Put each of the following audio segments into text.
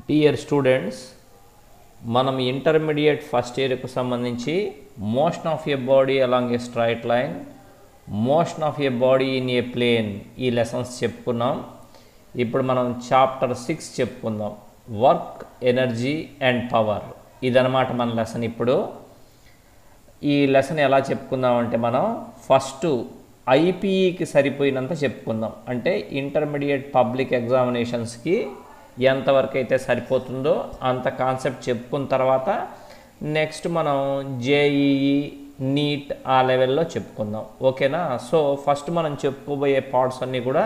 dear students మనం intermediate first ఇయర్కు సంబంధించి motion of a body along a straight line motion of a body in a plane ఈ lessons చెప్పుకున్నాం ఇప్పుడు మనం చాప్టర్ సిక్స్ చెప్పుకుందాం వర్క్ ఎనర్జీ అండ్ పవర్ ఇదనమాట మన లెసన్ ఇప్పుడు ఈ లెసన్ ఎలా చెప్పుకుందాం అంటే మనం ఫస్ట్ ఐపీఈకి సరిపోయినంత చెప్పుకుందాం అంటే ఇంటర్మీడియట్ పబ్లిక్ ఎగ్జామినేషన్స్కి ఎంతవరకు అయితే సరిపోతుందో అంత కాన్సెప్ట్ చెప్పుకున్న తర్వాత నెక్స్ట్ మనం జేఈఈ నీట్ ఆ లెవెల్లో చెప్పుకుందాం ఓకేనా సో ఫస్ట్ మనం చెప్పుకోబోయే పార్ట్స్ అన్నీ కూడా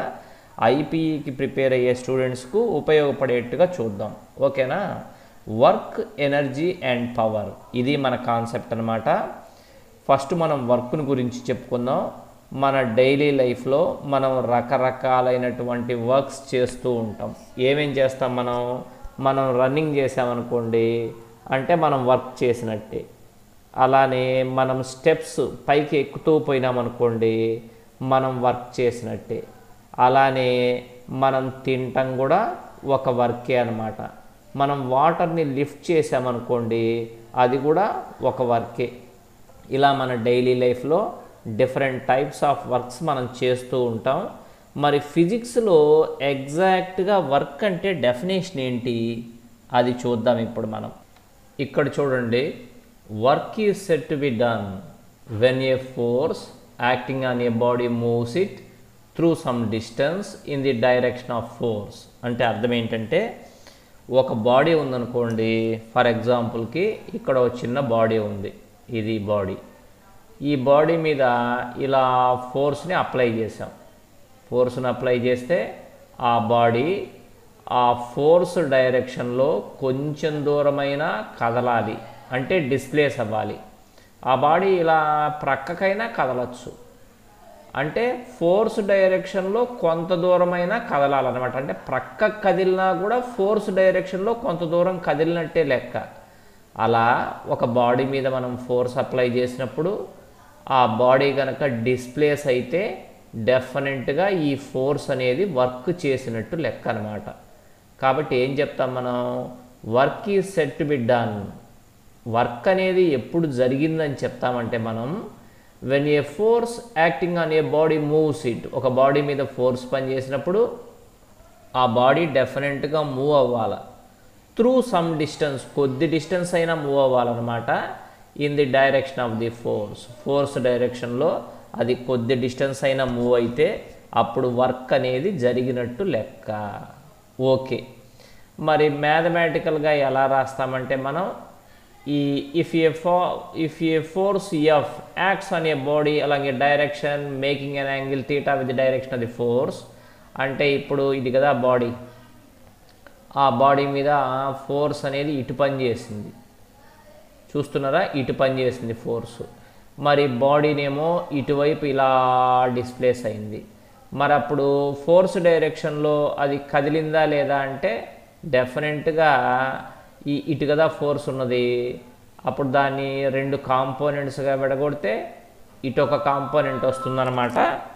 ఐపీఈకి ప్రిపేర్ అయ్యే స్టూడెంట్స్కు ఉపయోగపడేట్టుగా చూద్దాం ఓకేనా వర్క్ ఎనర్జీ అండ్ పవర్ ఇది మన కాన్సెప్ట్ అనమాట ఫస్ట్ మనం వర్క్ను గురించి చెప్పుకుందాం మన డైలీ లైఫ్లో మనం రకరకాలైనటువంటి వర్క్స్ చేస్తూ ఉంటాం ఏమేం చేస్తాం మనం మనం రన్నింగ్ చేసామనుకోండి అంటే మనం వర్క్ చేసినట్టే అలానే మనం స్టెప్స్ పైకి ఎక్కుతూ పోయినామనుకోండి మనం వర్క్ చేసినట్టే అలానే మనం తినటం కూడా ఒక వర్కే అనమాట మనం వాటర్ని లిఫ్ట్ చేసామనుకోండి అది కూడా ఒక వర్కే ఇలా మన డైలీ లైఫ్లో డిఫరెంట్ టైప్స్ ఆఫ్ వర్క్స్ మనం చేస్తూ ఉంటాం మరి ఫిజిక్స్లో ఎగ్జాక్ట్గా వర్క్ అంటే డెఫినేషన్ ఏంటి అది చూద్దాం ఇప్పుడు మనం ఇక్కడ చూడండి work is said to be done when a force acting on a body moves it through some distance in the direction of force అంటే అర్థం ఏంటంటే ఒక బాడీ ఉందనుకోండి ఫర్ ఎగ్జాంపుల్కి ఇక్కడ ఒక చిన్న బాడీ ఉంది ఇది బాడీ ఈ బాడీ మీద ఇలా ఫోర్స్ని అప్లై చేసాం ఫోర్స్ని అప్లై చేస్తే ఆ బాడీ ఆ ఫోర్స్ డైరెక్షన్లో కొంచెం దూరమైనా కదలాలి అంటే డిస్ప్లేస్ అవ్వాలి ఆ బాడీ ఇలా ప్రక్కకైనా కదలచ్చు అంటే ఫోర్స్ డైరెక్షన్లో కొంత దూరమైనా కదలాలన్నమాట అంటే ప్రక్క కదిలినా కూడా ఫోర్స్ డైరెక్షన్లో కొంత దూరం కదిలినట్టే లెక్క అలా ఒక బాడీ మీద మనం ఫోర్స్ అప్లై చేసినప్పుడు ఆ బాడీ కనుక డిస్ప్లేస్ అయితే డెఫినెట్గా ఈ ఫోర్స్ అనేది వర్క్ చేసినట్టు లెక్క అనమాట కాబట్టి ఏం చెప్తాం మనం work is said to be done work అనేది ఎప్పుడు జరిగిందని చెప్తామంటే మనం when a force acting on a body moves it ఒక బాడీ మీద ఫోర్స్ పనిచేసినప్పుడు ఆ బాడీ డెఫినెట్గా మూవ్ అవ్వాలి త్రూ సమ్ డిస్టెన్స్ కొద్ది డిస్టెన్స్ అయినా మూవ్ అవ్వాలన్నమాట in the direction of the force force డైరెక్షన్లో అది కొద్ది డిస్టెన్స్ అయినా మూవ్ అయితే అప్పుడు వర్క్ అనేది జరిగినట్టు లెక్క ఓకే మరి మ్యాథమెటికల్గా ఎలా రాస్తామంటే మనం ఈ ఇఫ్ ఏ ఫో if a force F acts on a body అలాగే direction making an angle theta with the direction of the force అంటే ఇప్పుడు ఇది కదా బాడీ ఆ బాడీ మీద ఫోర్స్ అనేది ఇటు పని చేసింది చూస్తున్నారా ఇటు పని చేసింది ఫోర్స్ మరి బాడీనేమో ఇటువైపు ఇలా డిస్ప్లేస్ అయింది మరి అప్పుడు ఫోర్స్ డైరెక్షన్లో అది కదిలిందా లేదా అంటే డెఫినెట్గా ఈ ఇటు కదా ఫోర్స్ ఉన్నది అప్పుడు దాన్ని రెండు కాంపోనెంట్స్గా విడగొడితే ఇటు ఒక కాంపోనెంట్ వస్తుందన్నమాట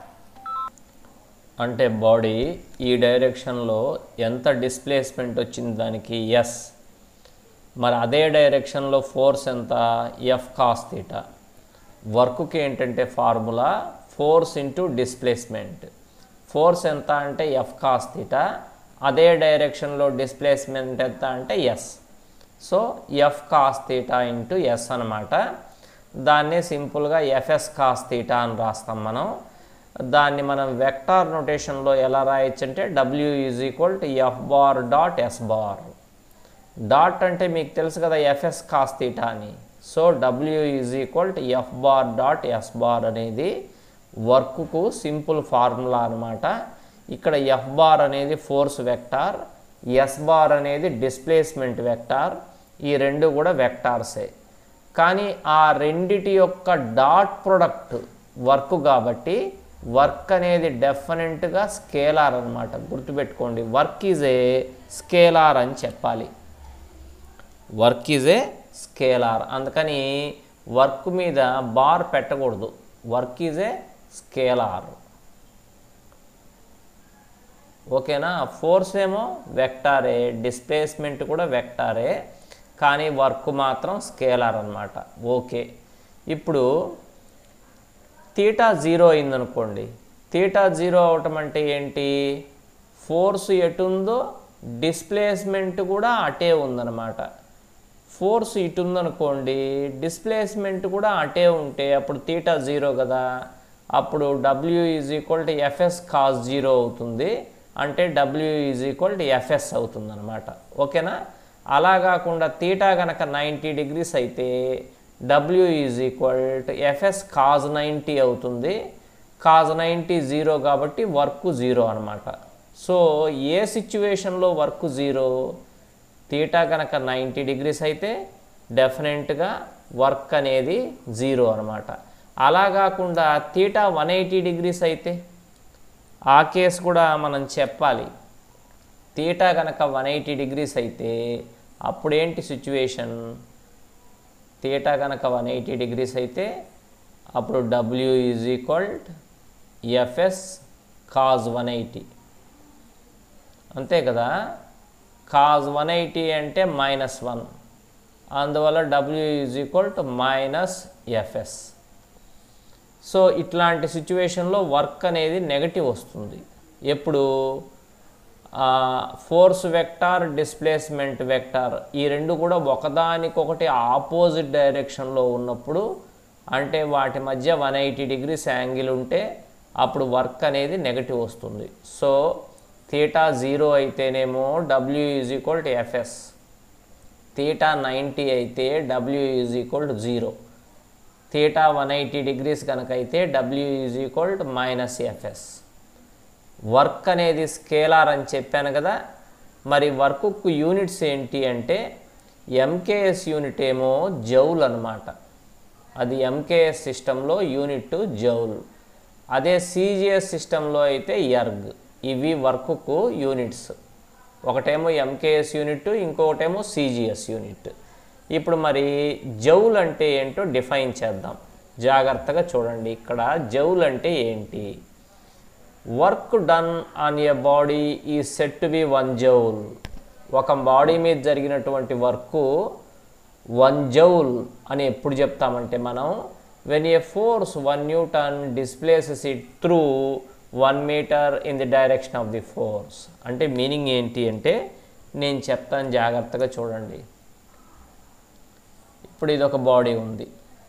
అంటే బాడీ ఈ డైరెక్షన్లో ఎంత డిస్ప్లేస్మెంట్ వచ్చింది దానికి ఎస్ మరి అదే డైరెక్షన్లో ఫోర్స్ ఎంత ఎఫ్ కాస్ తీటా వర్క్కి ఏంటంటే formula force into displacement force ఎంత అంటే ఎఫ్ కాస్ తీటా అదే డైరెక్షన్లో డిస్ప్లేస్మెంట్ ఎంత అంటే S so F cos theta into S అనమాట దాన్ని సింపుల్గా ఎఫ్ఎస్ కాస్ తీటా అని రాస్తాం మనం దాన్ని మనం వెక్టార్ నొటేషన్లో ఎలా రాయొచ్చు అంటే W is equal to F bar dot S bar dot అంటే మీకు తెలుసు కదా ఎఫ్ఎస్ కాస్ తీటా అని so W is equal to F bar dot S bar అనేది వర్క్కు సింపుల్ ఫార్ములా అనమాట ఇక్కడ ఎఫ్ బార్ అనేది ఫోర్స్ వెక్టార్ ఎస్ బార్ అనేది డిస్ప్లేస్మెంట్ వెక్టార్ ఈ రెండు కూడా వెక్టార్సే కానీ ఆ రెండిటి యొక్క డాట్ ప్రొడక్ట్ వర్క్ కాబట్టి వర్క్ అనేది డెఫినెట్గా స్కేలార్ అనమాట గుర్తుపెట్టుకోండి వర్క్ ఈజ్ ఏ స్కేలార్ అని చెప్పాలి వర్క్ ఈజ్ ఏ స్కేలార్ అందుకని వర్క్ మీద బార్ పెట్టకూడదు వర్క్ ఈజ్ ఏ స్కేలార్ ఓకేనా ఫోర్స్ ఏమో వెక్టారే డిస్ప్లేస్మెంట్ కూడా వెక్టారే కానీ వర్క్ మాత్రం స్కేలార్ అనమాట ఓకే ఇప్పుడు తీటా జీరో అయిందనుకోండి తీటా జీరో అవటం అంటే ఏంటి ఫోర్స్ ఎటుందో డిస్ప్లేస్మెంట్ కూడా అటే ఉందన్నమాట ఫోర్స్ ఇటు ఉందనుకోండి డిస్ప్లేస్మెంట్ కూడా అటే ఉంటే అప్పుడు తీటా జీరో కదా అప్పుడు W is equal to FS cos zero అవుతుంది అంటే W is equal to FS అవుతుంది అనమాట ఓకేనా అలా కాకుండా తీటా కనుక నైంటీ డిగ్రీస్ అయితే W is equal to FS cos ninety అవుతుంది కాజ్ నైంటీ జీరో కాబట్టి వర్క్ జీరో అనమాట సో ఏ సిచ్యువేషన్లో వర్క్ జీరో తీటా కనుక నైంటీ డిగ్రీస్ అయితే డెఫినెట్గా వర్క్ అనేది జీరో అనమాట అలా కాకుండా తీటా వన్ ఎయిటీ డిగ్రీస్ అయితే ఆ కేసు కూడా మనం చెప్పాలి తీటా కనుక వన్ ఎయిటీ డిగ్రీస్ అయితే అప్పుడేంటి సిచ్యువేషన్ తీటా కనుక వన్ ఎయిటీ డిగ్రీస్ అయితే అప్పుడు W is equal FS cos one eighty అంతే కదా కాజ్ వన్ ఎయిటీ అంటే మైనస్ వన్ అందువల్ల W is equal to minus FS so ఇట్లాంటి సిచ్యువేషన్లో వర్క్ అనేది నెగటివ్ వస్తుంది ఎప్పుడు ఫోర్స్ వెక్టార్ డిస్ప్లేస్మెంట్ వెక్టార్ ఈ రెండు కూడా ఒకదానికొకటి ఆపోజిట్ డైరెక్షన్లో ఉన్నప్పుడు అంటే వాటి మధ్య వన్ ఎయిటీ డిగ్రీస్ యాంగిల్ ఉంటే అప్పుడు వర్క్ అనేది నెగటివ్ వస్తుంది సో థీటా జీరో అయితేనేమో W is equal to FS theta ninety అయితే W is equal to zero theta one eighty degrees కనుక అయితే W is equal to minus FS work అనేది scalar అని చెప్పాను కదా మరి వర్క్కు యూనిట్స్ ఏంటి అంటే ఎంకేఎస్ యూనిట్ ఏమో జౌల్ అనమాట అది ఎంకేఎస్ సిస్టంలో యూనిట్ జౌల్ అదే సిజిఎస్ సిస్టంలో అయితే ఎర్గ్ ఇవి వర్క్కు యూనిట్స్ ఒకటేమో ఎంకేఎస్ యూనిట్ ఇంకొకటేమో సిజిఎస్ యూనిట్ ఇప్పుడు మరి జౌల్ అంటే ఏంటో డిఫైన్ చేద్దాం జాగ్రత్తగా చూడండి ఇక్కడ జౌల్ అంటే ఏంటి work done on a body is said to be one joule ఒక బాడీ మీద జరిగినటువంటి వర్క్ వన్ జౌల్ అని ఎప్పుడు చెప్తామంటే మనం when a force one newton displaces it through one metre in the direction of the force అంటే meaning ఏంటి అంటే నేను చెప్తాను జాగ్రత్తగా చూడండి ఇప్పుడు ఇది ఒక బాడీ ఉంది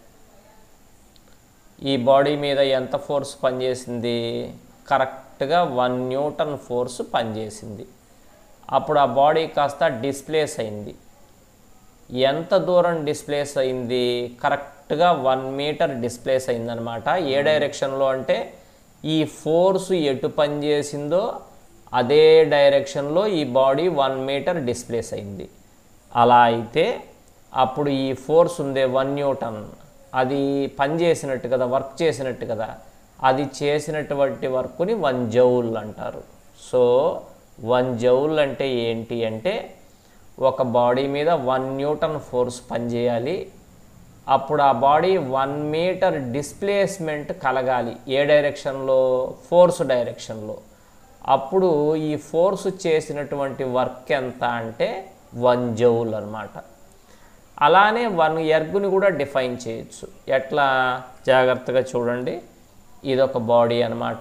ఈ బాడీ మీద ఎంత ఫోర్స్ పనిచేసింది కరెక్ట్గా వన్ న్యూటన్ ఫోర్స్ పనిచేసింది అప్పుడు ఆ బాడీ కాస్త డిస్ప్లేస్ అయింది ఎంత దూరం డిస్ప్లేస్ అయింది కరెక్ట్గా వన్ మీటర్ డిస్ప్లేస్ అయిందనమాట ఏ డైరెక్షన్లో అంటే ఈ ఫోర్స్ ఎటు పనిచేసిందో అదే డైరెక్షన్లో ఈ బాడీ వన్ మీటర్ డిస్ప్లేస్ అయింది అలా అయితే అప్పుడు ఈ ఫోర్స్ ఉందే వన్ న్యూటన్ అది పనిచేసినట్టు కదా వర్క్ చేసినట్టు కదా అది చేసినటువంటి వర్క్ని వన్ జౌల్ అంటారు సో వన్ జౌల్ అంటే ఏంటి అంటే ఒక బాడీ మీద వన్ న్యూటన్ ఫోర్స్ పనిచేయాలి అప్పుడు ఆ బాడీ వన్ మీటర్ డిస్ప్లేస్మెంట్ కలగాలి ఏ డైరెక్షన్లో ఫోర్స్ డైరెక్షన్లో అప్పుడు ఈ ఫోర్స్ చేసినటువంటి వర్క్ ఎంత అంటే వన్ జౌల్ అనమాట అలానే వన్ ఎర్గ్ని కూడా డిఫైన్ చేయొచ్చు ఎట్లా జాగ్రత్తగా చూడండి ఇదొక బాడీ అనమాట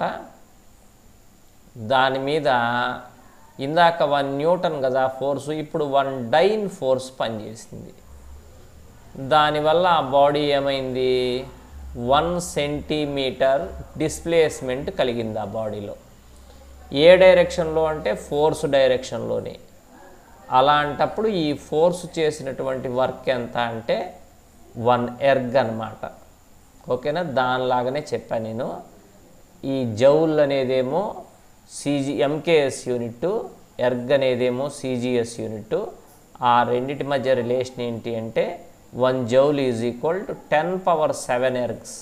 దాని మీద ఇందాక వన్ న్యూటన్ కదా ఫోర్స్ ఇప్పుడు వన్ డైన్ ఫోర్స్ పనిచేసింది దానివల్ల ఆ బాడీ ఏమైంది వన్ సెంటీమీటర్ డిస్ప్లేస్మెంట్ కలిగింది ఆ బాడీలో ఏ డైరెక్షన్లో అంటే ఫోర్స్ డైరెక్షన్లోనే అలాంటప్పుడు ఈ ఫోర్స్ చేసినటువంటి వర్క్ ఎంత అంటే వన్ ఎర్గ్ అనమాట ఓకేనా దానిలాగానే చెప్పాను నేను ఈ జౌల్ అనేదేమో సిజి ఎంకేఎస్ యూనిట్ ఎర్గ్ అనేదేమో సిజిఎస్ యూనిట్ ఆ రెండిటి మధ్య రిలేషన్ ఏంటి అంటే one joule is equal to ten power seven ergs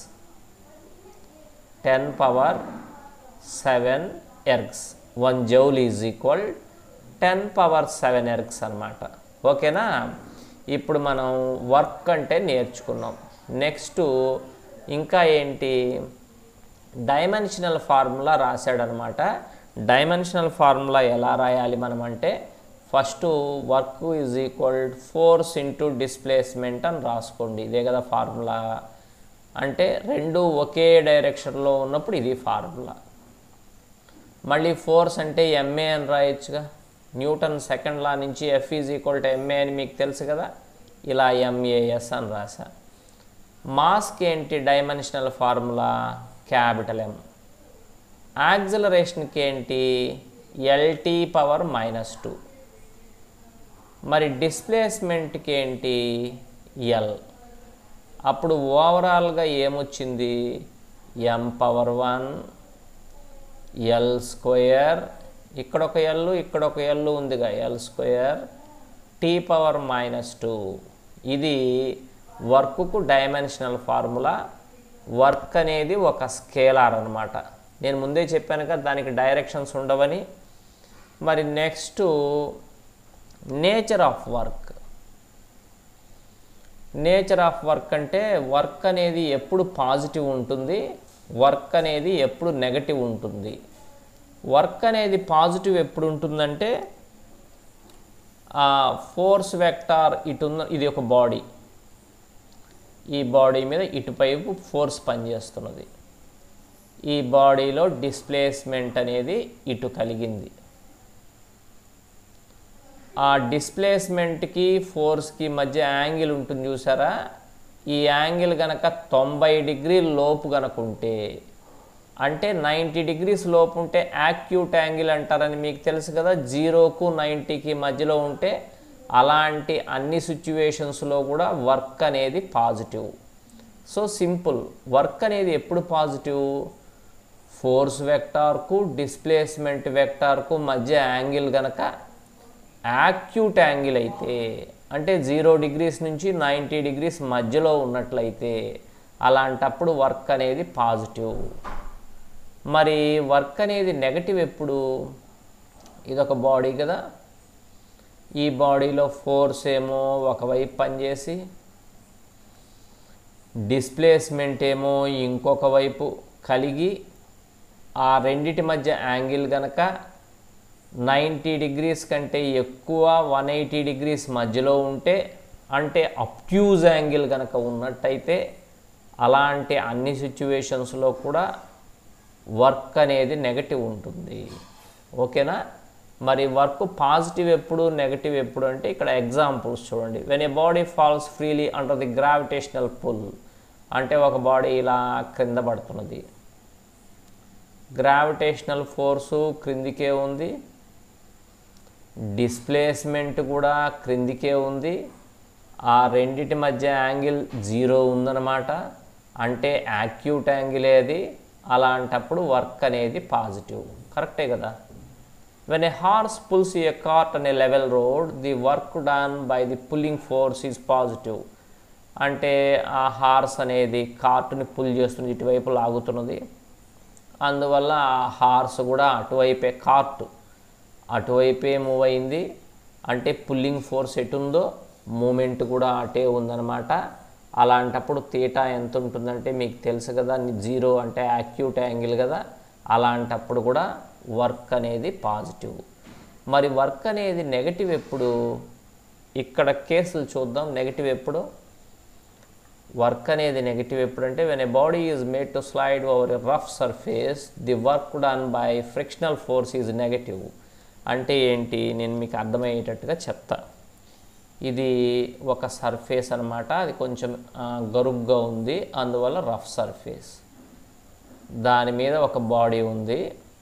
ten power seven ergs one joule is equal ten power seven ergs అనమాట ఓకేనా ఇప్పుడు మనం వర్క్ అంటే నేర్చుకున్నాం నెక్స్ట్ ఇంకా ఏంటి డైమెన్షనల్ ఫార్ములా రాశాడనమాట డైమెన్షనల్ ఫార్ములా ఎలా రాయాలి మనం అంటే first work is equal force into displacement అని రాసుకోండి ఇదే కదా ఫార్ములా అంటే రెండు ఒకే డైరెక్షన్లో ఉన్నప్పుడు ఇది ఫార్ములా మళ్ళీ ఫోర్స్ అంటే ఎంఏ అని రాయొచ్చుగా న్యూటన్ సెకండ్ లా నుంచి F is equal to MA అని మీకు తెలుసు కదా ఇలా ఎంఏఎస్ అని రాసా మాస్కి ఏంటి డైమెన్షనల్ ఫార్ములా క్యాపిటల్ ఎం యాక్సిలరేషన్కి ఏంటి ఎల్టీ పవర్ మైనస్ టూ మరి డిస్ప్లేస్మెంట్కి ఏంటి ఎల్ అప్పుడు ఓవరాల్గా ఏమొచ్చింది M power one L square ఇక్కడ ఒక ఎల్ ఇక్కడ ఒక ఎల్ ఉందిగా L square T power minus two ఇది వర్క్కు డైమెన్షనల్ ఫార్ములా వర్క్ అనేది ఒక స్కేలార్ అనమాట నేను ముందే చెప్పాను కదా దానికి డైరెక్షన్స్ ఉండవని మరి next nature of work nature of work అంటే వర్క్ అనేది ఎప్పుడు పాజిటివ్ ఉంటుంది వర్క్ అనేది ఎప్పుడు నెగటివ్ ఉంటుంది వర్క్ అనేది పాజిటివ్ ఎప్పుడు ఉంటుందంటే ఫోర్స్ వెక్టార్ ఇటు ఉన్న ఇది ఒక బాడీ ఈ బాడీ మీద ఇటువైపు ఫోర్స్ పనిచేస్తున్నది ఈ బాడీలో డిస్ప్లేస్మెంట్ అనేది ఇటు కలిగింది ఆ డిస్ప్లేస్మెంట్కి ఫోర్స్కి మధ్య యాంగిల్ ఉంటుంది చూసారా ఈ యాంగిల్ గనక తొంభై డిగ్రీల లోపు గనక ఉంటే అంటే నైంటీ డిగ్రీస్ లోపు ఉంటే యాక్యూట్ యాంగిల్ అంటారని మీకు తెలుసు కదా జీరోకు నైంటీకి మధ్యలో ఉంటే అలాంటి అన్ని సిచ్యువేషన్స్లో కూడా వర్క్ అనేది పాజిటివ్ సో సింపుల్ వర్క్ అనేది ఎప్పుడు పాజిటివ్ ఫోర్స్ వెక్టార్కు డిస్ప్లేస్మెంట్ వెక్టార్కు మధ్య యాంగిల్ గనక యాక్యూట్ యాంగిల్ అయితే అంటే జీరో డిగ్రీస్ నుంచి నైంటీ డిగ్రీస్ మధ్యలో ఉన్నట్లయితే అలాంటప్పుడు వర్క్ అనేది పాజిటివ్ మరి వర్క్ అనేది నెగటివ్ ఎప్పుడు ఇదొక బాడీ కదా ఈ బాడీలో ఫోర్స్ ఏమో ఒకవైపు పనిచేసి డిస్ప్లేస్మెంట్ ఏమో ఇంకొక వైపు కలిగి ఆ రెండిటి మధ్య యాంగిల్ గనక నైంటీ డిగ్రీస్ కంటే ఎక్కువ వన్ ఎయిటీ డిగ్రీస్ మధ్యలో ఉంటే అంటే అప్ట్యూజ్ యాంగిల్ కనుక ఉన్నట్టయితే అలాంటి అన్ని సిచ్యువేషన్స్లో కూడా వర్క్ అనేది నెగటివ్ ఉంటుంది ఓకేనా మరి వర్క్ పాజిటివ్ ఎప్పుడు నెగటివ్ ఎప్పుడు అంటే ఇక్కడ ఎగ్జాంపుల్స్ చూడండి when a body falls freely under the gravitational pull అంటే ఒక బాడీ ఇలా క్రింద పడుతున్నది గ్రావిటేషనల్ ఫోర్సు క్రిందికే ఉంది డిస్ప్లేస్మెంట్ కూడా క్రిందికే ఉంది ఆ రెండిటి మధ్య యాంగిల్ జీరో ఉందన్నమాట అంటే యాక్యూట్ యాంగిల్ ఏది అలాంటప్పుడు వర్క్ అనేది పాజిటివ్ కరెక్టే కదా when a horse pulls a cart on a level road the work done by the pulling force is positive అంటే ఆ హార్స్ అనేది కార్ట్ని పుల్ చేస్తుంది ఇటువైపు లాగుతున్నది అందువల్ల ఆ హార్స్ కూడా అటువైపే కార్ట్ అటువైపే మూవ్ అయింది అంటే పుల్లింగ్ ఫోర్స్ ఎటుందో మూమెంట్ కూడా అటే ఉందన్నమాట అలాంటప్పుడు తీటా ఎంత ఉంటుందంటే మీకు తెలుసు కదా జీరో అంటే యాక్యూట్ యాంగిల్ కదా అలాంటప్పుడు కూడా వర్క్ అనేది పాజిటివ్ మరి వర్క్ అనేది నెగటివ్ ఎప్పుడు ఇక్కడ కేసులు చూద్దాం నెగటివ్ ఎప్పుడు వర్క్ అనేది నెగటివ్ ఎప్పుడంటే when a body is made to slide over a rough surface the work done by frictional force is negative అంటే ఏంటి నేను మీకు అర్థమయ్యేటట్టుగా చెప్తా ఇది ఒక సర్ఫేస్ అనమాట అది కొంచెం ఆ, గరుగ్గా ఉంది అందువల్ల రఫ్ సర్ఫేస్ దాని మీద ఒక బాడీ ఉంది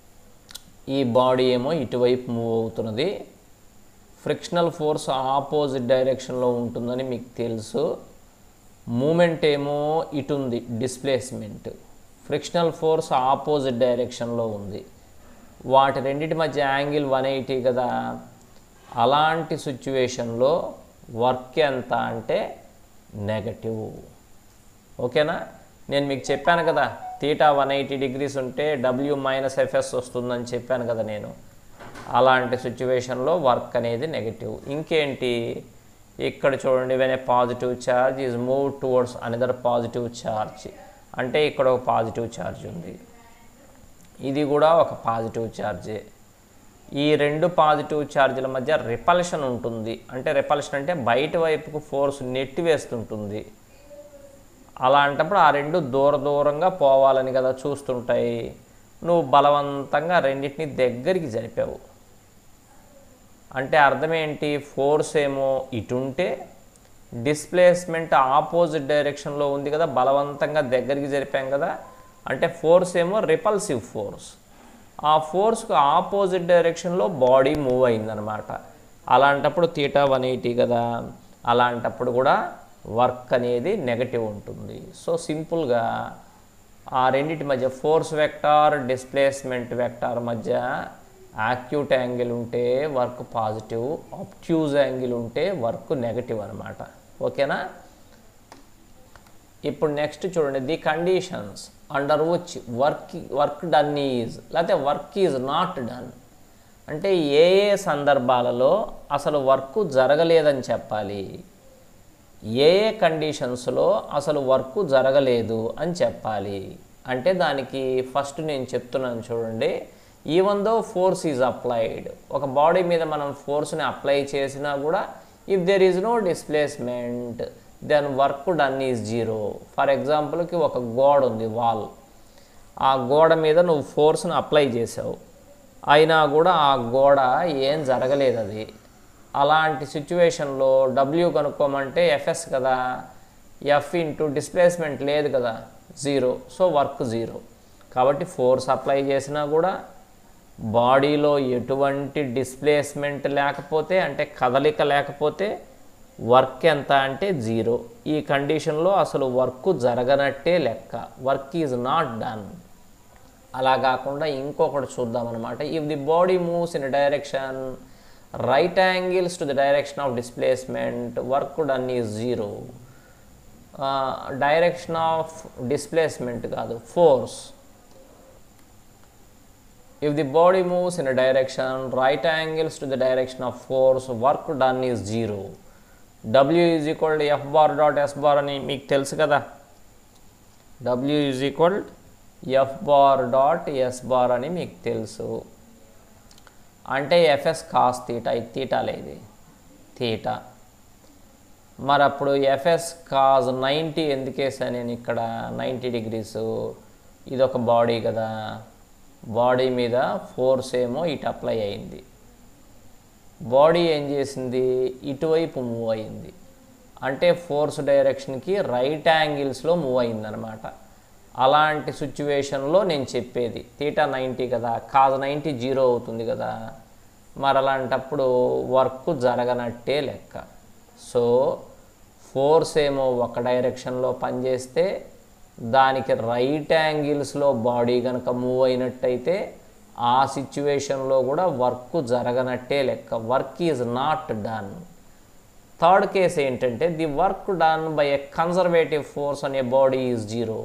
ఈ బాడీ ఏమో ఇటువైపు మూవ్ అవుతున్నది ఫ్రిక్షనల్ ఫోర్స్ ఆపోజిట్ డైరెక్షన్లో ఉంటుందని మీకు తెలుసు మూమెంట్ ఏమో ఇటు ఉంది డిస్ప్లేస్మెంట్ ఫ్రిక్షనల్ ఫోర్స్ ఆపోజిట్ డైరెక్షన్లో ఉంది వాటి రెండిటి మధ్య యాంగిల్ వన్ ఎయిటీ కదా అలాంటి సిచ్యువేషన్లో వర్క్ ఎంత అంటే నెగటివ్ ఓకేనా నేను మీకు చెప్పాను కదా తీటా వన్ ఎయిటీ డిగ్రీస్ ఉంటే డబ్ల్యూ మైనస్ ఎఫ్ఎస్ వస్తుందని చెప్పాను కదా నేను అలాంటి సిచ్యువేషన్లో వర్క్ అనేది నెగటివ్ ఇంకేంటి ఇక్కడ చూడండి when a positive charge is move towards another positive charge అంటే ఇక్కడ ఒక పాజిటివ్ ఛార్జ్ ఉంది ఇది కూడా ఒక పాజిటివ్ ఛార్జే ఈ రెండు పాజిటివ్ ఛార్జీల మధ్య రిపల్షన్ ఉంటుంది అంటే రిపల్షన్ అంటే బయట వైపుకు ఫోర్స్ నెట్టి వేస్తుంటుంది అలాంటప్పుడు ఆ రెండు దూర దూరంగా పోవాలని కదా చూస్తుంటాయి నువ్వు బలవంతంగా రెండింటిని దగ్గరికి జరిపావు అంటే అర్థం ఏంటి ఫోర్స్ ఏమో ఇటుంటే డిస్ప్లేస్మెంట్ ఆపోజిట్ డైరెక్షన్లో ఉంది కదా బలవంతంగా దగ్గరికి జరిపాం కదా అంటే ఫోర్స్ ఏమో రిపల్సివ్ ఫోర్స్ ఆ ఫోర్స్కు ఆపోజిట్ డైరెక్షన్లో బాడీ మూవ్ అయిందనమాట అలాంటప్పుడు తీటా వన్ ఎయిటీ కదా అలాంటప్పుడు కూడా వర్క్ అనేది నెగటివ్ ఉంటుంది సో సింపుల్గా ఆ రెండింటి మధ్య ఫోర్స్ వెక్టార్ డిస్ప్లేస్మెంట్ వెక్టార్ మధ్య యాక్యూట్ యాంగిల్ ఉంటే వర్క్ పాజిటివ్ అబ్ట్యూజ్ యాంగిల్ ఉంటే వర్క్ నెగటివ్ అనమాట ఓకేనా ఇప్పుడు నెక్స్ట్ చూడండి the conditions under which work work done is లేకపోతే వర్క్ ఈజ్ నాట్ డన్ అంటే ఏ ఏ సందర్భాలలో అసలు వర్క్ జరగలేదని చెప్పాలి ఏ ఏ కండిషన్స్లో అసలు వర్క్ జరగలేదు అని చెప్పాలి అంటే దానికి ఫస్ట్ నేను చెప్తున్నాను చూడండి even though force is applied ఒక బాడీ మీద మనం ఫోర్స్ని అప్లై చేసినా కూడా if there is no displacement then work done is zero for ఎగ్జాంపుల్కి ఒక గోడ ఉంది వాల్ ఆ గోడ మీద నువ్వు ఫోర్స్ని అప్లై చేసావు అయినా కూడా ఆ గోడ ఏం జరగలేదు అది అలాంటి సిచ్యువేషన్లో డబ్ల్యూ కనుక్కోమంటే ఎఫ్ఎస్ కదా ఎఫ్ ఇంటూ డిస్ప్లేస్మెంట్ లేదు కదా జీరో సో వర్క్ జీరో కాబట్టి ఫోర్స్ అప్లై చేసినా కూడా బాడీలో ఎటువంటి డిస్ప్లేస్మెంట్ లేకపోతే అంటే కదలిక లేకపోతే వర్క్ ఎంత అంటే జీరో ఈ కండిషన్లో అసలు వర్క్ జరగనట్టే లెక్క వర్క్ ఈజ్ నాట్ డన్ అలా కాకుండా ఇంకొకటి చూద్దాం అనమాట if the body moves in direction right angles to the direction of displacement work done is zero direction of displacement కాదు force if the body moves in a direction right angles to the direction of force work done is zero w is equal to f bar dot s bar అని మీకు తెలుసు కదా w is equal F bar dot S bar అని మీకు తెలుసు అంటే FS cos theta ఇది తీటాలే ఇది తీటా మరి అప్పుడు ఎఫ్ఎస్ కాజ్ నైంటీ ఎందుకేసాను నేను ఇక్కడ నైంటీ డిగ్రీస్ ఇది ఒక బాడీ కదా బాడీ మీద ఫోర్స్ ఏమో ఇటు అప్లై అయింది బాడీ ఏం చేసింది ఇటువైపు మూవ్ అయింది అంటే ఫోర్స్ డైరెక్షన్కి రైట్ యాంగిల్స్లో మూవ్ అయిందనమాట అలాంటి సిచ్యువేషన్లో నేను చెప్పేది తీటా నైంటీ కదా కాజ్ నైంటీ జీరో అవుతుంది కదా మరి అలాంటప్పుడు వర్క్ జరగనట్టే లెక్క సో ఫోర్స్ ఏమో ఒక డైరెక్షన్లో పనిచేస్తే దానికి రైట్ యాంగిల్స్లో బాడీ కనుక మూవ్ అయినట్టయితే ఆ సిచ్యువేషన్లో కూడా వర్క్ జరగనట్టే లెక్క work is not done third case ఏంటంటే the work done by a conservative force on a body is zero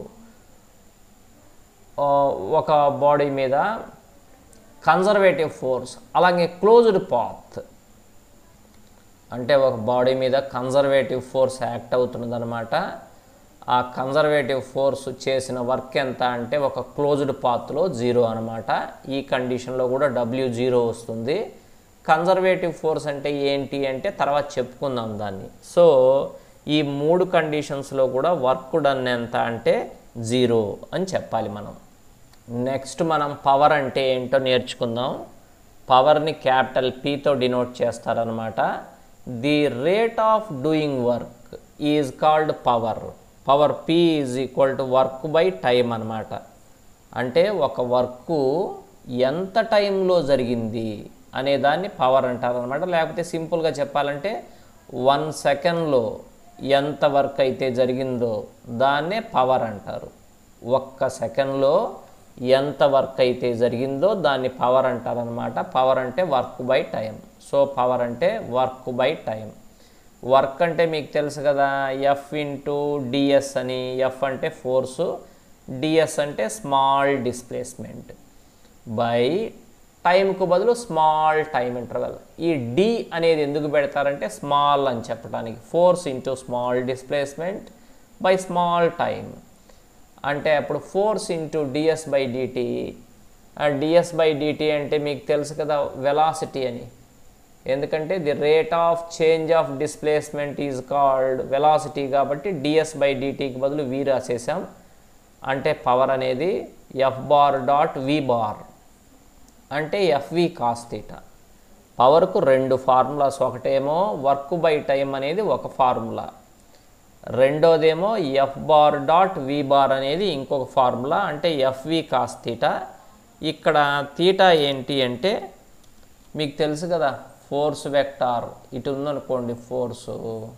ఒక బాడీ మీద కన్జర్వేటివ్ ఫోర్స్ అలాగే క్లోజ్డ్ పాత్ అంటే ఒక బాడీ మీద కన్జర్వేటివ్ ఫోర్స్ యాక్ట్ అవుతున్నదనమాట ఆ కన్జర్వేటివ్ ఫోర్స్ చేసిన వర్క్ ఎంత అంటే ఒక క్లోజ్డ్ పాత్లో జీరో అనమాట ఈ కండిషన్లో కూడా డబ్ల్యూ జీరో వస్తుంది కన్జర్వేటివ్ ఫోర్స్ అంటే ఏంటి అంటే తర్వాత చెప్పుకుందాం దాన్ని సో ఈ మూడు కండిషన్స్లో కూడా వర్క్ డన్ ఎంత అంటే జీరో అని చెప్పాలి మనం నెక్స్ట్ మనం పవర్ అంటే ఏంటో నేర్చుకుందాం పవర్ని క్యాపిటల్ పీతో డినోట్ చేస్తారనమాట the rate of doing work is called power power P is equal to work by time అనమాట అంటే ఒక వర్క్ ఎంత టైంలో జరిగింది అనే దాన్ని పవర్ అంటారు అనమాట లేకపోతే సింపుల్గా చెప్పాలంటే వన్ సెకండ్లో ఎంత వర్క్ అయితే జరిగిందో దాన్నే పవర్ అంటారు ఒక్క సెకండ్లో ఎంత వర్క్ అయితే జరిగిందో దాన్ని పవర్ అంటారనమాట పవర్ అంటే work by time so power అంటే వర్క్ బై టైం వర్క్ అంటే మీకు తెలుసు కదా ఎఫ్ ఇంటూ డిఎస్ అని ఎఫ్ అంటే ఫోర్సు డిఎస్ అంటే స్మాల్ డిస్ప్లేస్మెంట్ బై టైంకు బదులు స్మాల్ టైం ఇంటర్వెల్ ఈ డి అనేది ఎందుకు పెడతారంటే స్మాల్ అని చెప్పడానికి force into small displacement by small time అంటే అప్పుడు force into DS by DT DS by DT అంటే మీకు తెలుసు కదా వెలాసిటీ అని ఎందుకంటే the rate of change of displacement is called velocity కాబట్టి డిఎస్ బై డిటీకి బదులు వి రాసేసాం అంటే పవర్ అనేది F bar dot V bar అంటే ఎఫ్వి కాస్ తీటా పవర్కు రెండు ఫార్ములాస్ ఒకటేమో వర్క్ బై టైం అనేది ఒక ఫార్ములా రెండోదేమో F bar dot V bar అనేది ఇంకొక ఫార్ములా అంటే ఎఫ్వి కాస్ తీటా ఇక్కడ తీటా ఏంటి అంటే మీకు తెలుసు కదా ఫోర్స్ వెక్టార్ ఇటు ఉందనుకోండి ఫోర్సు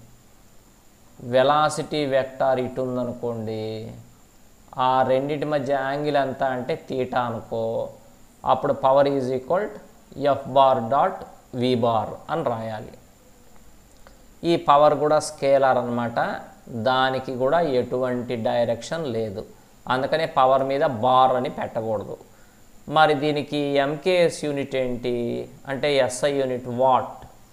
వెలాసిటీ వెక్టార్ ఇటు ఉందనుకోండి ఆ రెండింటి మధ్య యాంగిల్ ఎంత అంటే తీటా అనుకో అప్పుడు power is equal F bar dot V bar అని రాయాలి ఈ పవర్ కూడా స్కేలార్ అనమాట దానికి కూడా ఎటువంటి డైరెక్షన్ లేదు అందుకనే పవర్ మీద బార్ అని పెట్టకూడదు మరి దీనికి ఎంకేఎస్ యూనిట్ ఏంటి అంటే ఎస్ఐ యూనిట్ వాట్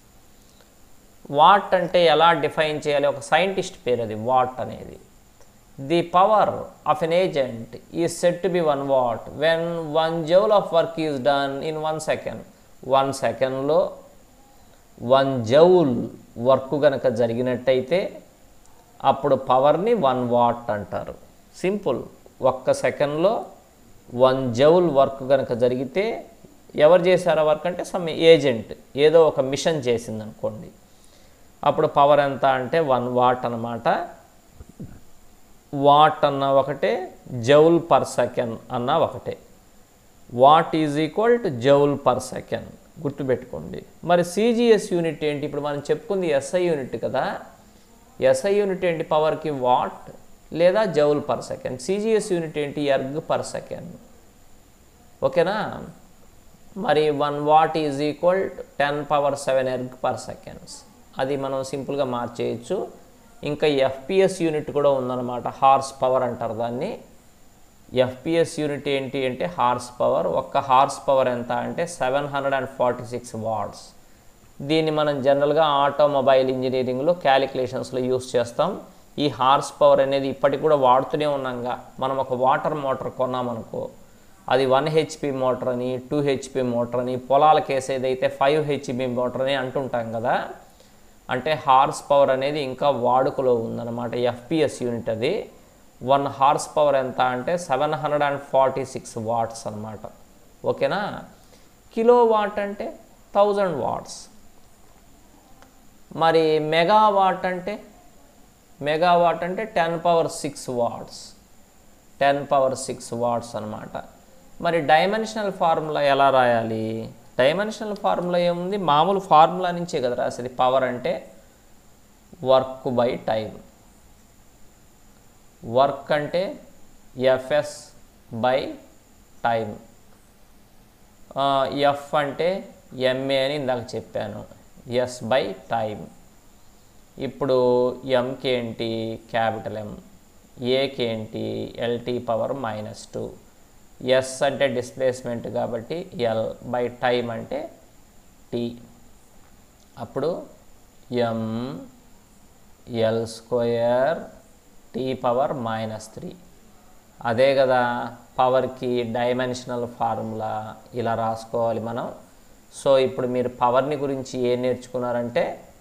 వాట్ అంటే ఎలా డిఫైన్ చేయాలి ఒక సైంటిస్ట్ పేరు అది వాట్ అనేది the power of an agent is said to be one watt when one joule of work is done in one second one సెకండ్లో వన్ జౌల్ వర్క్ కనుక జరిగినట్టయితే అప్పుడు పవర్ని వన్ వాట్ అంటారు సింపుల్ ఒక్క సెకండ్లో వన్ జౌల్ వర్క్ కనుక జరిగితే ఎవరు చేశారు ఆ వర్క్ అంటే సమ్ ఏజెంట్ ఏదో ఒక మిషన్ చేసింది అనుకోండి అప్పుడు పవర్ ఎంత అంటే వన్ వాట్ అన్నమాట వాట్ అన్న ఒకటే జౌల్ పర్ సెకండ్ అన్న ఒకటే watt is equal to joule per second గుర్తుపెట్టుకోండి మరి సిజిఎస్ యూనిట్ ఏంటి ఇప్పుడు మనం చెప్పుకుంది ఎస్ఐ యూనిట్ కదా ఎస్ఐ యూనిట్ ఏంటి పవర్కి వాట్ లేదా joule per second CGS unit ఏంటి ఎర్గ్ పర్ సెకండ్ ఓకేనా మరి one watt is equal ten power seven erg per seconds అది మనం సింపుల్గా మార్చేయచ్చు ఇంకా ఎఫ్పిఎస్ యూనిట్ కూడా ఉందన్నమాట హార్స్ పవర్ అంటారు దాన్ని ఎఫ్పిఎస్ యూనిట్ ఏంటి అంటే హార్స్ పవర్ ఒక్క హార్స్ పవర్ ఎంత అంటే seven hundred and forty six watts దీన్ని మనం జనరల్గా ఆటోమొబైల్ ఇంజనీరింగ్లో క్యాలిక్యులేషన్స్లో యూస్ చేస్తాం ఈ హార్స్ పవర్ అనేది ఇప్పటికి కూడా వాడుతూనే ఉన్నాంగా మనం ఒక వాటర్ మోటార్ కొన్నామనుకో అది వన్ హెచ్పి మోటార్ అని టూ హెచ్పి మోటార్ అని పొలాలకు వేసేదైతే ఫైవ్ హెచ్పి మోటార్ అని అంటుంటాం కదా అంటే హార్స్ పవర్ అనేది ఇంకా వాడుకలో ఉందన్నమాట ఎఫ్పిఎస్ యూనిట్ అది వన్ హార్స్ పవర్ ఎంత అంటే seven hundred and forty six watts అనమాట ఓకేనా కిలో వాట్ అంటే థౌజండ్ వాట్స్ మరి మెగా వాట్ అంటే మెగా వాట్ అంటే ten power six watts ten power six watts అనమాట మరి డైమెన్షనల్ ఫార్ములా ఎలా రాయాలి డైమెన్షనల్ ఫార్ములా ఏముంది మామూలు ఫార్ములా నుంచే కదా రాసేది పవర్ అంటే వర్క్ బై టైం వర్క్ అంటే ఎఫ్ఎస్ బై టైం ఎఫ్ అంటే ఎంఏ అని ఇందాక చెప్పాను ఎస్ బై టైం ఇప్పుడు ఎంకి ఏంటి క్యాపిటల్ ఎం ఏకి ఏంటి LT power minus two S అంటే డిస్ప్లేస్మెంట్ కాబట్టి ఎల్ బై టైం అంటే టీ అప్పుడు M L square T power minus three అదే కదా పవర్కి డైమెన్షనల్ ఫార్ములా ఇలా రాసుకోవాలి మనం సో ఇప్పుడు మీరు పవర్ని గురించి ఏం నేర్చుకున్నారంటే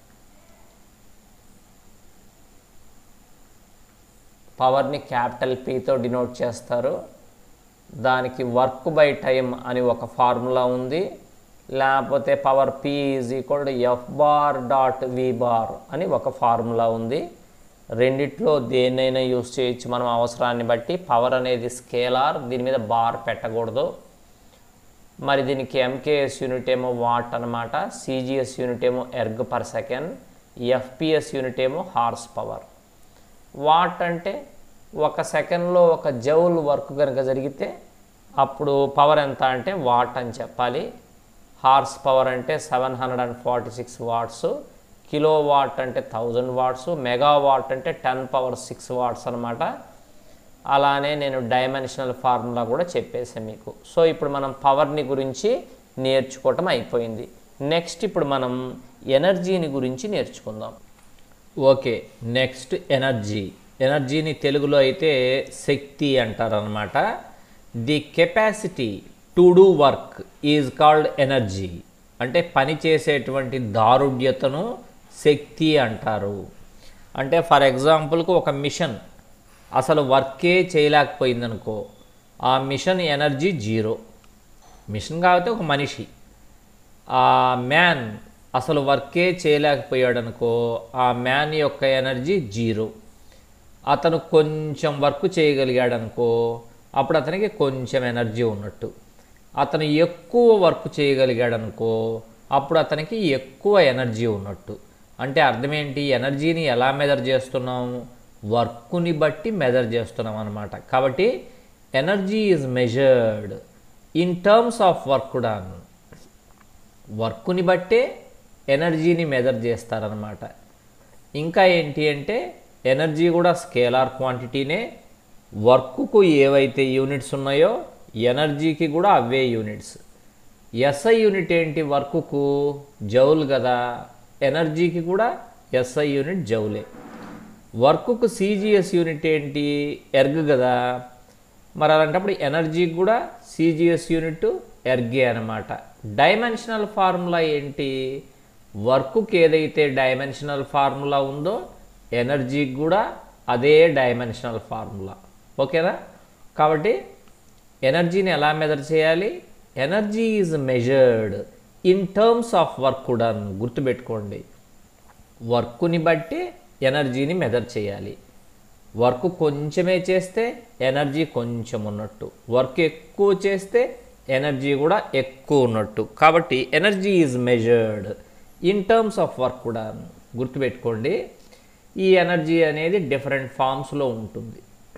పవర్ని క్యాపిటల్ పీతో డినోట్ చేస్తారు దానికి వర్క్ బై టైం అని ఒక ఫార్ములా ఉంది లేకపోతే power P is equal to F bar dot V bar అని ఒక ఫార్ములా ఉంది రెండిట్లో దేన్నైనా యూస్ చేయొచ్చు మనం అవసరాన్ని బట్టి పవర్ అనేది స్కేలార్ దీని మీద బార్ పెట్టకూడదు మరి దీనికి ఎంకేఎస్ యూనిట్ ఏమో వాట్ అనమాట సిజిఎస్ యూనిట్ ఏమో erg per second FPS unit ఏమో హార్స్ పవర్ వాట్ అంటే ఒక సెకండ్లో ఒక జౌల్ వర్క్ కనుక జరిగితే అప్పుడు పవర్ ఎంత అంటే వాట్ అని చెప్పాలి హార్స్ పవర్ అంటే seven hundred and forty six watts kilo watt అంటే థౌజండ్ వాట్స్ మెగా వాట్ అంటే టెన్ పవర్ సిక్స్ వాట్స్ అనమాట అలానే నేను డైమెన్షనల్ ఫార్ములా కూడా చెప్పేసాను మీకు సో ఇప్పుడు మనం పవర్ని గురించి నేర్చుకోవటం అయిపోయింది నెక్స్ట్ ఇప్పుడు మనం ఎనర్జీని గురించి నేర్చుకుందాం ఓకే నెక్స్ట్ ఎనర్జీ ఎనర్జీని తెలుగులో అయితే శక్తి అంటారనమాట the capacity to do work is called energy అంటే పని చేసేటువంటి దారుఢ్యతను శక్తి అంటారు అంటే ఫర్ ఎగ్జాంపుల్కి ఒక మిషన్ అసలు వర్కే చేయలేకపోయిందనుకో ఆ మిషన్ ఎనర్జీ జీరో మిషన్ కాబట్టి ఒక మనిషి ఆ మ్యాన్ అసలు వర్కే చేయలేకపోయాడు అనుకో ఆ మ్యాన్ యొక్క ఎనర్జీ జీరో అతను కొంచెం వర్క్ చేయగలిగాడు అనుకో అప్పుడు అతనికి కొంచెం ఎనర్జీ ఉన్నట్టు అతను ఎక్కువ వర్క్ చేయగలిగాడు అనుకో అప్పుడు అతనికి ఎక్కువ ఎనర్జీ ఉన్నట్టు అంటే అర్థం ఏంటి ఎనర్జీని ఎలా మెజర్ చేస్తున్నాం వర్క్ని బట్టి మెజర్ చేస్తున్నాం అనమాట కాబట్టి energy is measured in terms of work done వర్క్ని బట్టే ఎనర్జీని మెజర్ చేస్తారనమాట ఇంకా ఏంటి అంటే ఎనర్జీ కూడా స్కేలార్ క్వాంటిటీనే వర్క్కు ఏవైతే యూనిట్స్ ఉన్నాయో ఎనర్జీకి కూడా అవే యూనిట్స్ ఎస్ఐ యూనిట్ ఏంటి వర్క్కు జౌల్ కదా ఎనర్జీకి కూడా ఎస్ఐ యూనిట్ జౌలే వర్క్కు సిజిఎస్ యూనిట్ ఏంటి ఎర్గ్ కదా మరి అలాంటప్పుడు ఎనర్జీకి కూడా సిజిఎస్ యూనిట్ ఎర్గే అనమాట డైమెన్షనల్ ఫార్ములా ఏంటి వర్క్కి ఏదైతే డైమెన్షనల్ ఫార్ములా ఉందో ఎనర్జీకి కూడా అదే డైమెన్షనల్ ఫార్ములా ఓకేనా కాబట్టి ఎనర్జీని ఎలా మెజర్ చేయాలి energy is measured in terms of work done గుర్తుపెట్టుకోండి వర్క్ని బట్టి ఎనర్జీని మెజర్ చేయాలి వర్క్ కొంచెమే చేస్తే ఎనర్జీ కొంచెం ఉన్నట్టు వర్క్ ఎక్కువ చేస్తే ఎనర్జీ కూడా ఎక్కువ ఉన్నట్టు కాబట్టి energy is measured in terms of work కూడా గుర్తుపెట్టుకోండి ఈ ఎనర్జీ అనేది డిఫరెంట్ ఫామ్స్లో ఉంటుంది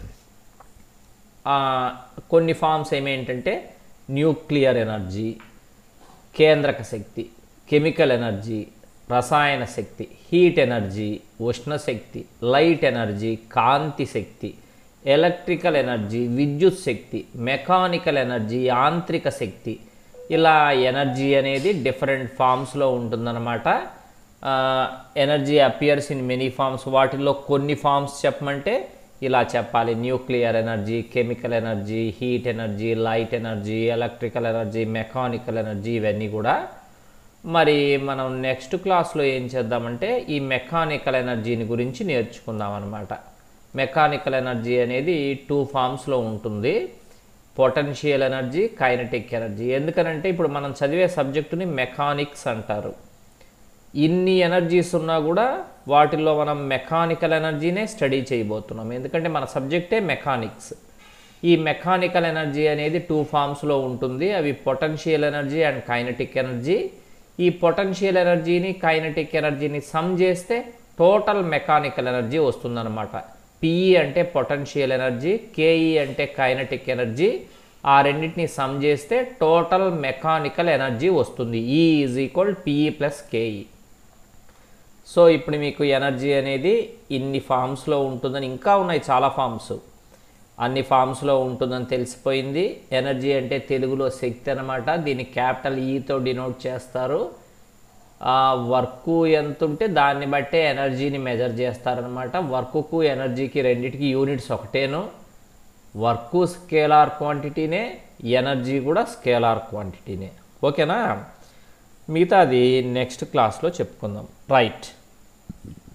ఆ, కొన్ని ఫామ్స్ ఏమేంటంటే న్యూక్లియర్ ఎనర్జీ కేంద్రక శక్తి కెమికల్ ఎనర్జీ రసాయన శక్తి హీట్ ఎనర్జీ ఉష్ణ శక్తి లైట్ ఎనర్జీ కాంతి శక్తి ఎలక్ట్రికల్ ఎనర్జీ విద్యుత్ శక్తి మెకానికల్ ఎనర్జీ యాంత్రిక శక్తి ఇలా ఎనర్జీ అనేది డిఫరెంట్ ఫామ్స్లో ఉంటుందన్నమాట energy appears in many forms వాటిల్లో కొన్ని ఫామ్స్ చెప్పమంటే ఇలా చెప్పాలి nuclear energy chemical energy heat energy light energy electrical energy mechanical energy ఇవన్నీ కూడా మరి మనం నెక్స్ట్ క్లాస్లో ఏం చేద్దామంటే ఈ మెకానికల్ ఎనర్జీని గురించి నేర్చుకుందాం అనమాట మెకానికల్ ఎనర్జీ అనేది టూ ఫామ్స్లో ఉంటుంది పొటెన్షియల్ ఎనర్జీ కైనటిక్ ఎనర్జీ ఎందుకనంటే ఇప్పుడు మనం చదివే సబ్జెక్టుని మెకానిక్స్ అంటారు ఇన్ని ఎనర్జీస్ ఉన్నా కూడా వాటిల్లో మనం మెకానికల్ ఎనర్జీనే స్టడీ చేయబోతున్నాం ఎందుకంటే మన సబ్జెక్టే మెకానిక్స్ ఈ మెకానికల్ ఎనర్జీ అనేది టూ ఫామ్స్లో ఉంటుంది అవి potential energy and kinetic energy ఈ పొటెన్షియల్ ఎనర్జీని కైనటిక్ ఎనర్జీని సమ్ చేస్తే టోటల్ మెకానికల్ ఎనర్జీ వస్తుందన్నమాట పిఈ అంటే పొటెన్షియల్ ఎనర్జీ కేఈ అంటే కైనటిక్ ఎనర్జీ ఆ రెండింటిని సమ్ చేస్తే టోటల్ మెకానికల్ ఎనర్జీ వస్తుంది E is equal PE plus KE so ఇప్పుడు మీకు ఎనర్జీ అనేది ఇన్ని ఫామ్స్లో ఉంటుందని ఇంకా ఉన్నాయి చాలా ఫామ్స్ అన్ని ఫామ్స్లో ఉంటుందని తెలిసిపోయింది ఎనర్జీ అంటే తెలుగులో శక్తి అనమాట దీన్ని క్యాపిటల్ ఈతో డినోట్ చేస్తారు వర్క్ ఎంత ఉంటే దాన్ని బట్టే ఎనర్జీని మెజర్ చేస్తారనమాట వర్క్కు ఎనర్జీకి రెండింటికి యూనిట్స్ ఒకటేను వర్క్ స్కేలార్ క్వాంటిటీనే ఎనర్జీ కూడా స్కేలార్ క్వాంటిటీనే ఓకేనా మిగతాది నెక్స్ట్ క్లాస్లో చెప్పుకుందాం రైట్